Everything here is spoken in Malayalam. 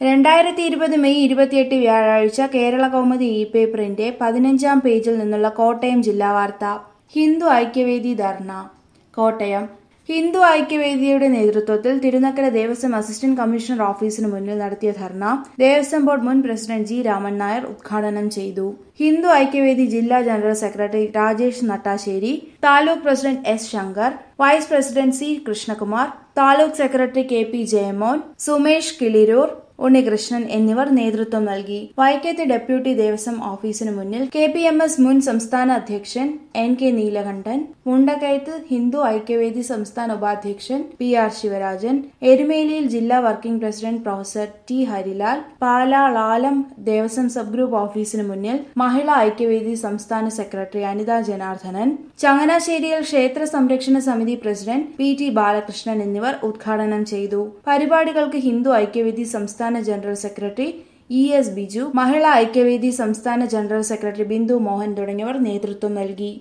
രണ്ടായിരത്തി ഇരുപത് മെയ് ഇരുപത്തിയെട്ട് വ്യാഴാഴ്ച കേരള കൗമുദി ഇ പേപ്പറിന്റെ പതിനഞ്ചാം പേജിൽ നിന്നുള്ള കോട്ടയം ജില്ലാ വാർത്ത ഹിന്ദു ഐക്യവേദി ധർണ കോട്ടയം ഹിന്ദു ഐക്യവേദിയുടെ നേതൃത്വത്തിൽ തിരുനക്കര ദേവസ്വം അസിസ്റ്റന്റ് കമ്മീഷണർ ഓഫീസിന് മുന്നിൽ നടത്തിയ ധർണ ദേവസ്വം ബോർഡ് മുൻ പ്രസിഡന്റ് ജി രാമൻ നായർ ഉദ്ഘാടനം ചെയ്തു ഹിന്ദു ഐക്യവേദി ജില്ലാ general secretary Rajesh Nattassery taluk president S Shankar vice president C Krishnakumar taluk secretary K P Jayamon Sumesh Kiliroor Unnikrishnan എന്നിവർ നേതൃത്വം നൽകി വൈക്കത്തെ ഡെപ്യൂട്ടി ദേവസ്വം ഓഫീസിന് മുന്നിൽ കെ പി എം എസ് മുൻ സംസ്ഥാന അധ്യക്ഷൻ എൻ കെ നീലകണ്ഠൻ മുണ്ടക്കയത്ത് ഹിന്ദു ഐക്യവേദി സംസ്ഥാന ഉപാധ്യക്ഷൻ പി ആർ ശിവരാജൻ എരുമേലിയിൽ ജില്ലാ working president professor T Harilal Pala Lalam Devaswom sub group ഓഫീസിന് മുന്നിൽ മഹിളാ ഐക്യവേദി സംസ്ഥാന സെക്രട്ടറി അനിത ജനാർദ്ദനൻ ചങ്ങനാശ്ശേരിയിൽ ക്ഷേത്ര സംരക്ഷണ സമിതി പ്രസിഡന്റ് പി ടി ബാലകൃഷ്ണൻ എന്നിവർ ഉദ്ഘാടനം ചെയ്തു പരിപാടികൾക്ക് ഹിന്ദു ഐക്യവേദി സംസ്ഥാന general secretary E S Biju Mahila Aikyavedi സംസ്ഥാന ജനറൽ സെക്രട്ടറി ബിന്ദു മോഹൻ തുടങ്ങിയവർ നേതൃത്വം നൽകി